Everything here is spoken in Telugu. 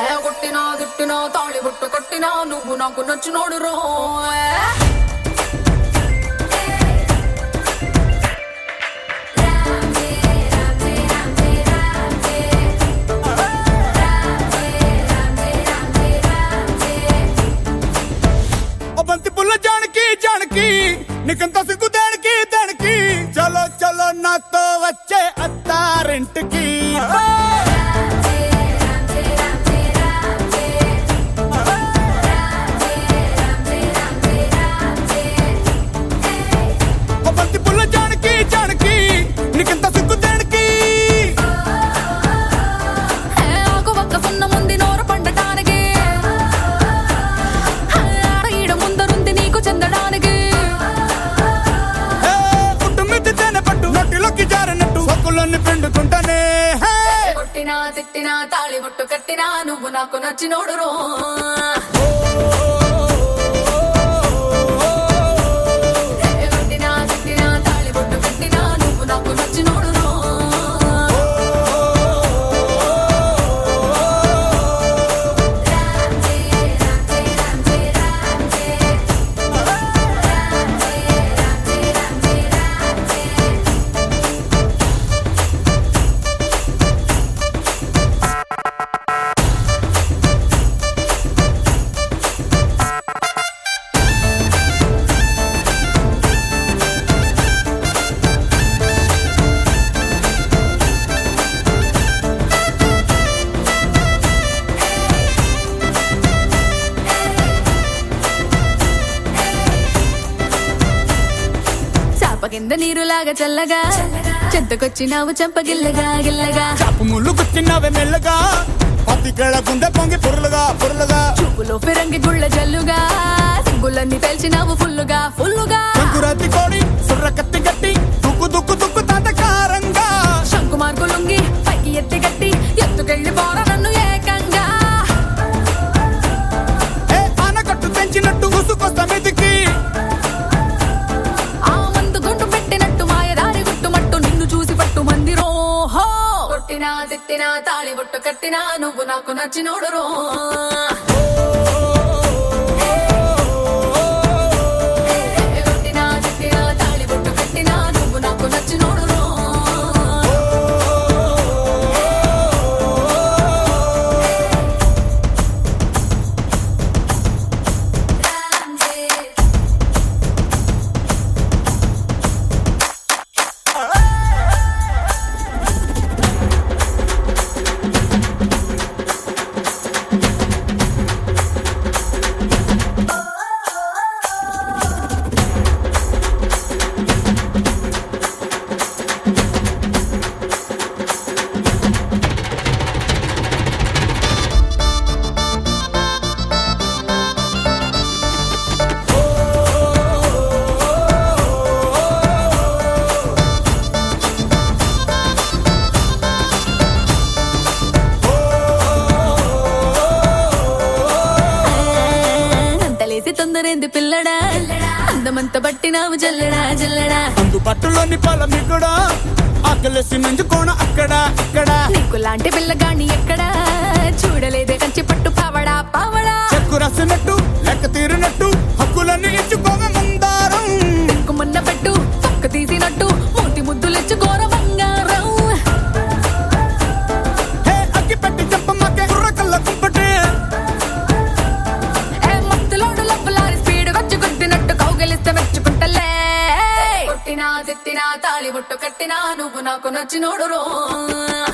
ఏ కొట్టినా తిట్టినా తాళి బుట్టు కొట్టినా నువ్వు నాకు నచ్చినోడు రో ఓ బంతి పుల్ల జానకి జానకి నీకంత సిగ్గు దానికి దానికి చలో చలో నాతో వచ్చే అత్తారింటికి ఓ బంతి పుల్ల జానకి జానకి నీకంత సిగ్గు దానికి ఏ ఆకు ఒక్క సున్న ముందు నోరు పండటానికి ఆడ ఈడ ముందరుంది నీకు చెందడానికి హే, పుట్టు మిద్ది తేనె పట్టు నొట్టిలోకి జారినట్టు సొక్కులన్నీ పిండుకుంటానే హే కొట్టినా తిట్టినా తాళి బొట్టు కట్టినా నువ్వు నాకు నచ్చినోడు రో ఏ కొట్టినా తిట్టినా తాళి బొట్టు కట్టినా నువ్వు నాకు నచ్చినోడు రో చాప కింద నీరులాగా చల్లగా చెంతకొచ్చినావు చంపగిల్లగా గిల్లగా చాపు ముళ్ళు కూర్చున్నావే మెల్లగా పత్తికేళ గుండె పొంగి పొరులుగా పొరులుగా చూపులో ఫిరంగి గుళ్ళ జల్లుగా సిగ్గులన్నీ తెలిసినావు ఫుల్లుగా ఫుల్లుగా సంకురాతి కోడి సుర్ర కత్తి గట్టి దుక్కు దుక్కు దుక్కు తాతకారంగా శంకు మార్కు లుంగి పైకి ఎత్తి గట్టి ఎత్తుకెళ్ళి పోరా నన్ను ఏకంగా ఏ ఆనకట్టు తెంచినట్టు గుసుకొస్తా మెతికి ఆ మందు గుండు పెట్టినట్టు మాయదారి గుట్టుమట్టు నిన్ను చూసి పట్టు మంది రోహో కొట్టినా తిట్టినా తాళి బొట్టు కట్టినా నువ్వు నాకు నచ్చినోడు రో కొట్టినా తిట్టినా తాళి బొట్టు కట్టినా నువ్వు నాకు నచ్చినోడు రో అంతలేసి తొందరేంది పిల్లడా అందమంత బట్టినావు జల్లడా జల్లడా అందు పట్టులోని పాల మిగుడా ఆకలేసి నంజుకోణ అక్కడ ఇక్కడ నీకు లాంటి పిల్లగాని ఎక్కడా చూడలేదే కంచి పట్టు పావడా పావడా చెక్కు రాసినట్టు లెక్క తీరినట్టు హక్కులన్నీ ఇచ్చుకోగ మందారం మొన్న పెట్టు పక్క తీసినట్టు మూతి ముద్దులిచ్చు ఘోర బంగారం హే అగ్గి పెట్టి చెప్పమ్మకే కుర్ర కళ్ళ కుంపటి ఏ మత్తులోడు లబ్బులారి స్పీడ్ వచ్చి గుద్దినట్టు కౌగిలిస్తే మెచ్చుకుంటలే కొట్టినా తిట్టినా తాళి బొట్టు కట్టినా నువ్వు నాకు నచ్చినోడు రో